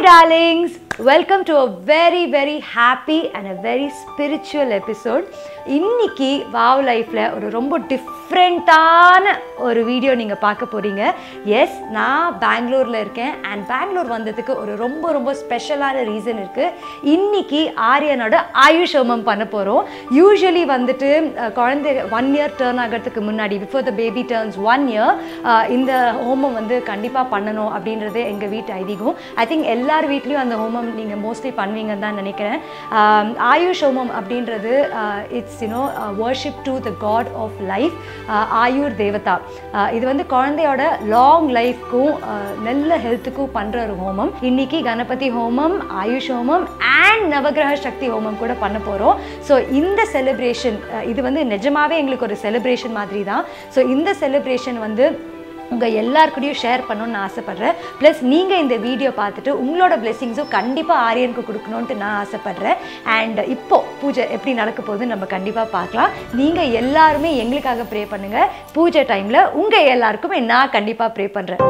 darlings. Welcome to a very, very happy and a very spiritual episode. இன்னைக்கு wow லைஃப்பில் ஒரு ரொம்ப டிஃப்ரெண்ட்டான ஒரு வீடியோ நீங்கள் பார்க்க போகிறீங்க எஸ் நான் பெங்களூரில் இருக்கேன் அண்ட் பெங்களூர் வந்ததுக்கு ஒரு ரொம்ப ரொம்ப ஸ்பெஷலான ரீசன் இருக்குது இன்னைக்கு ஆரியனோட ஆயுஷ் ஹோமம் பண்ண போகிறோம் யூஸ்வலி வந்துட்டு அஹ், குழந்தை ஒன் இயர் டேர்ன் ஆகிறதுக்கு முன்னாடி before the baby turns one year இந்த ஹோமம் வந்து கண்டிப்பாக பண்ணணும் அப்படின்றது எங்கள் வீட்டு ஐதீகம் ஐ திங்க் எல்லார் வீட்லேயும் அந்த ஹோமம் நீங்கள் மோஸ்ட்லி பண்ணுவீங்கன்னு தான் நினைக்கிறேன் ஆம், ஆயுஷ் ஹோமம் அப்படின்றது it's you know worship to the god of life ஆயுர் தேவதா அஹ், இது வந்து குழந்தையோட லாங் லைஃப்க்கும் நல்ல ஹெல்த்துக்கும் பண்ணுற ஒரு ஹோமம் இன்னைக்கு கணபதி ஹோமம் ஆயுஷ் ஹோமம் அண்ட் நவகிரக சக்தி ஹோமம் கூட பண்ண போகிறோம் ஸோ இந்த செலிப்ரேஷன் இது வந்து நிஜமாவே எங்களுக்கு ஒரு செலிப்ரேஷன் மாதிரி தான் ஸோ இந்த செலிப்ரேஷன் வந்து உங்கள் எல்லாருக்கூடயும் ஷேர் பண்ணணும்னு நான் ஆசைப்பட்றேன் ப்ளஸ் நீங்கள் இந்த வீடியோ பார்த்துட்டு உங்களோட பிளெஸிங்ஸும் கண்டிப்பாக ஆரியனுக்கு கொடுக்கணுன்ட்டு நான் ஆசைப்பட்றேன் அண்ட் இப்போ பூஜை எப்படி நடக்க போகுதுன்னு நம்ம கண்டிப்பாக பார்க்கலாம் நீங்கள் எல்லாருமே எங்களுக்காக ப்ரே பண்ணுங்கள் பூஜை டைமில் உங்கள் எல்லாருக்குமே நான் கண்டிப்பாக ப்ரே பண்ணுறேன்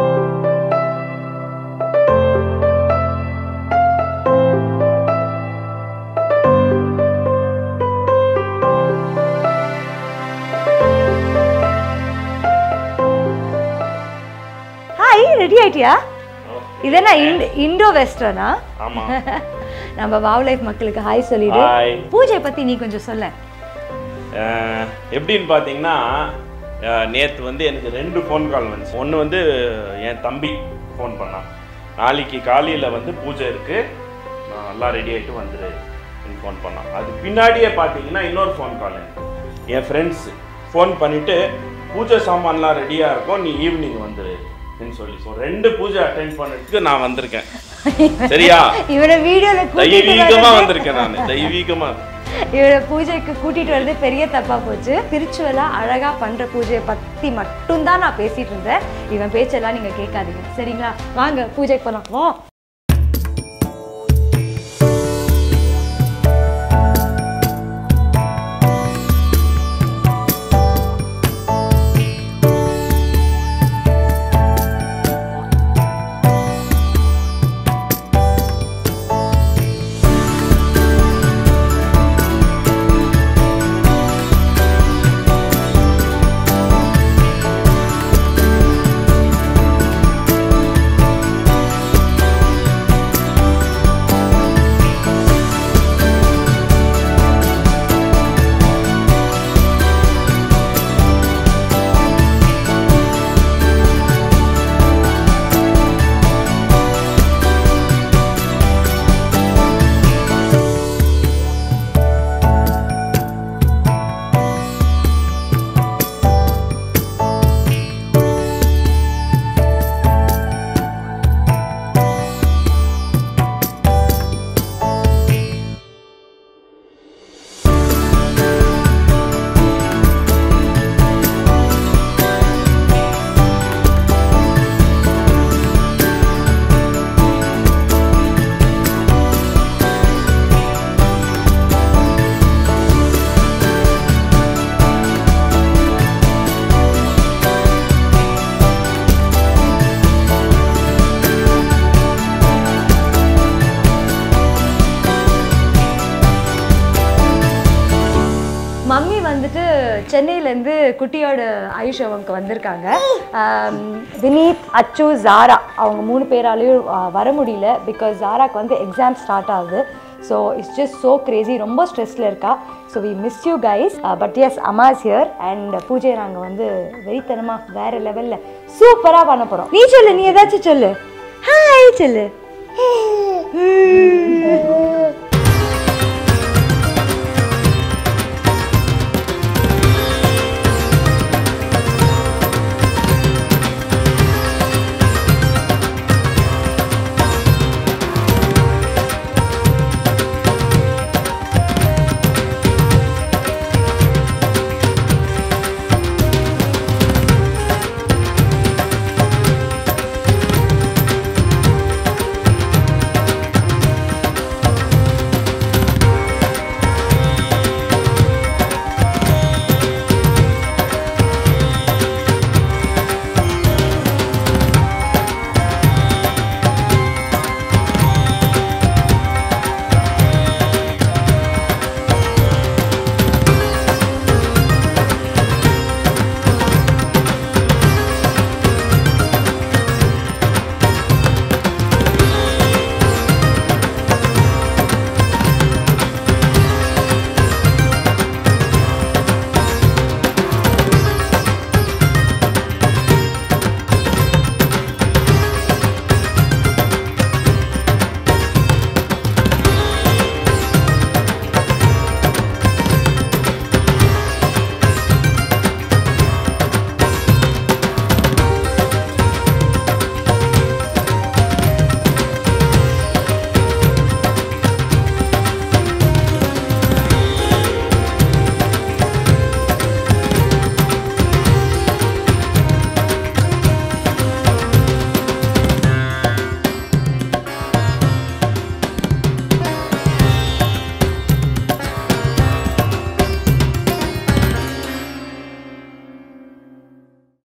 ஹாய் ரெடி ஆயிட்டியா இதென்ன இண்டோ வெஸ்டர்னா ஆமா நம்ம வாவ் லைஃப் மக்களுக்கு ஹாய் சொல்லிடு ஹாய் பூஜை பற்றி நீ கொஞ்சம் சொல்ல அஹ், எப்படின்னு பார்த்தீங்கன்னா நேற்று வந்து எனக்கு ரெண்டு ஃபோன் கால் வந்துச்சு ஒன்று வந்து என் தம்பி ஃபோன் பண்ணான் நாளைக்கு காலையில் வந்து பூஜை இருக்குது நான் எல்லாம் ரெடி ஆகிட்டு வந்துரு ஃபோன் பண்ணான் அது பின்னாடியே பார்த்தீங்கன்னா இன்னொரு ஃபோன் கால் எனக்கு என் ஃப்ரெண்ட்ஸு ஃபோன் பண்ணிவிட்டு பூஜை சாமான்லாம் ரெடியாக இருக்கும் நீ ஈவினிங் வந்துரு அப்படின்னு சொல்லி ஸோ ரெண்டு பூஜை அட்டென்ட் பண்ணதுக்கு நான் வந்திருக்கேன் சரியா இவரை வீடியோல கூட்டிட்டு தெய்வீகமாக வரது வந்திருக்கேன் நான் தெய்வீகமாக இவரை பூஜைக்கு கூட்டிட்டு வரது பெரிய தப்பா போச்சு ஸ்பிரிச்சுவலா அழகா பண்ற பூஜையை பத்தி மட்டும்தான் நான் பேசிட்டு இருந்தேன் இவன் பேச்செல்லாம் நீங்க கேட்காதீங்க சரிங்களா வாங்க பூஜைக்கு போலாம் வா மம்மி வந்துட்டு சென்னையிலேருந்து குட்டியோட ஆயுஷ் அவங்களுக்கு வந்திருக்காங்க ஆம், வினீத் அச்சு ஜாரா அவங்க மூணு பேராலையும் ஆ, வர முடியல பிகாஸ் ஜாராக்கு வந்து எக்ஸாம் ஸ்டார்ட் ஆகுது so it's just so crazy ரொம்ப ஸ்ட்ரெஸ்ஸில் இருக்கா so we miss you guys but yes அமாஸ் ஹியர் அண்ட் பூஜையை நாங்கள் வந்து வெறித்தனமாக வேறு லெவலில் சூப்பராக பண்ண போகிறோம் நீ சொல்லு நீ ஏதாச்சும் சொல்லு ஹாய் சொல்லு